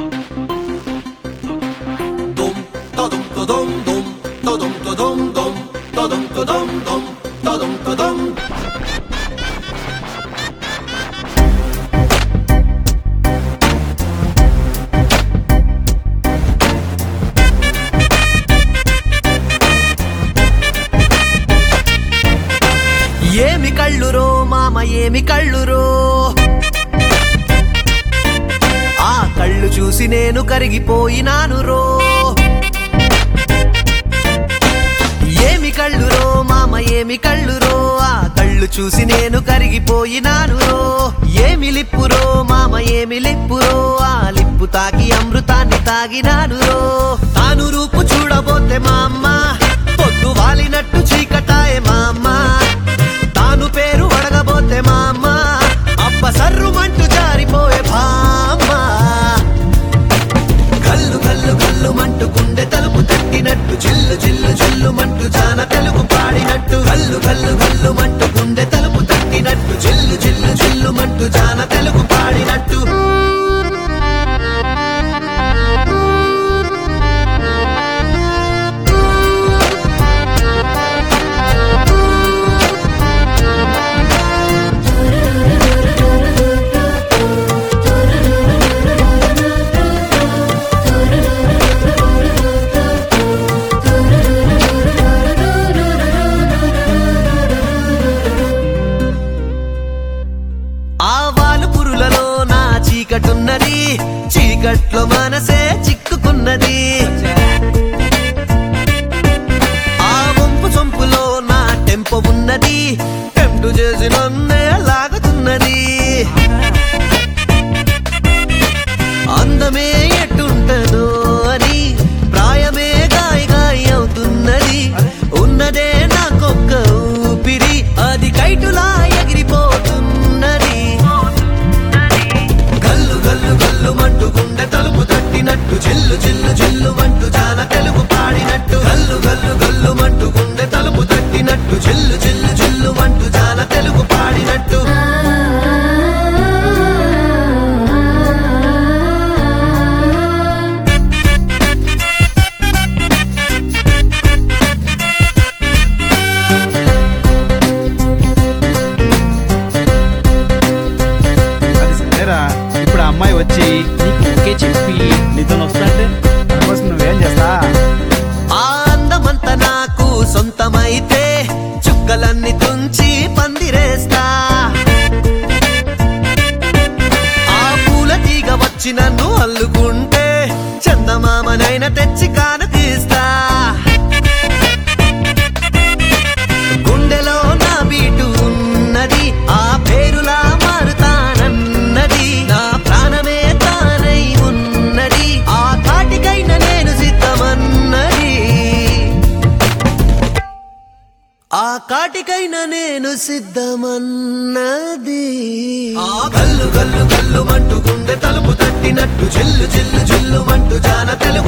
Dum, tadum, tadum, dum, tadum, tadum, dum, tadum, tadum, dum, tadum, tadum. ఏమి కళ్ళురో మామ ఏమి కళ్ళురో ఆ కళ్ళు చూసి నేను కరిగిపోయినాను రో ఏమి కళ్ళురో మామ ఏమి కళ్ళురో ఆ కళ్ళు చూసి నేను కరిగిపోయినాను రో ఏమి లిప్పురో మామ ఏమి లిప్పురో ఆ లిప్పు తాకి అమృతాన్ని తాగినాను రో తాను రూపు చూడబోతే మా అమ్మ పొద్దు వాలినట్టు చీకటాయే మా అమ్మ తాను పేరు అడగబోతే మా అమ్మ అబ్బ సర్రుమంటూ జారిపోయే బామ్మ కల్లు కల్లు కల్లు మంటూ గుండె తలుపు తట్టినట్టు చిల్లు చిల్లు చిల్లు మంటూ జాన తెలుగు పాడినట్టు కల్లు కల్లు కల్లు మంటూ గుండె తలుపు తట్టినట్టు చిల్లు చిల్లు చిల్లు మంటూ జాన తెలుగు పాడినట్టు ఆవాలు పురులలో నా చీకటున్నది చీకట్లో మనసే చిక్కుకున్నది ఆ వంపు సొంపులో నా టెంపో ఉన్నది టెంపు చేసి నన్నే లాగుతున్నది అందమే ఎట్టుంటదో అని ప్రాయమే గాయ గాయ అవుతున్నది ఉన్నదే నాకొక్క ఊపిరి అది కైటులా ఎగిరిపోతున్నది గల్లు గల్లు గల్లు మంటూ గుండె తలుపు తట్టినట్టు చిల్లు చిల్లు చిల్లు మంటూ జాన తెలుగు పాడినట్టు గల్లు గల్లు గల్లు మంటూ గుండె తలుపు తట్టినట్టు చిల్లు చిల్లు చిల్లు మంటూ జాన తెలుగు పాడినట్టు అది సరేరా ఇప్పుడు ఆ అమ్మాయి వచ్చి నీకు ఓకే చెప్పి నీతో వస్తాంటే దానికోసం నువ్వేం చేస్తా ఆ అందమంతా నాకు సొంతమైతే చుక్కలన్నీ తుంచి పందిరేస్తా ఆ పూల తీగ వచ్చి నన్ను అల్లుకుంటే చందమామనైనా తెచ్చి కానతీస్తా గుండెలో నా బీటు ఉన్నది ఆ పేరులా మారుతానన్నది నా ప్రాణమే తానై ఉన్నది ఆ కాటికైన నేను సిద్ధమన్నది ఆ కాటికైన నేను సిద్ధమన్నది ఆ గల్లు గల్లు గల్లు మంటూ గుండె తలుపు తట్టినట్టు చిల్లు చిల్లు చిల్లు మంటూ జాన తెలుగు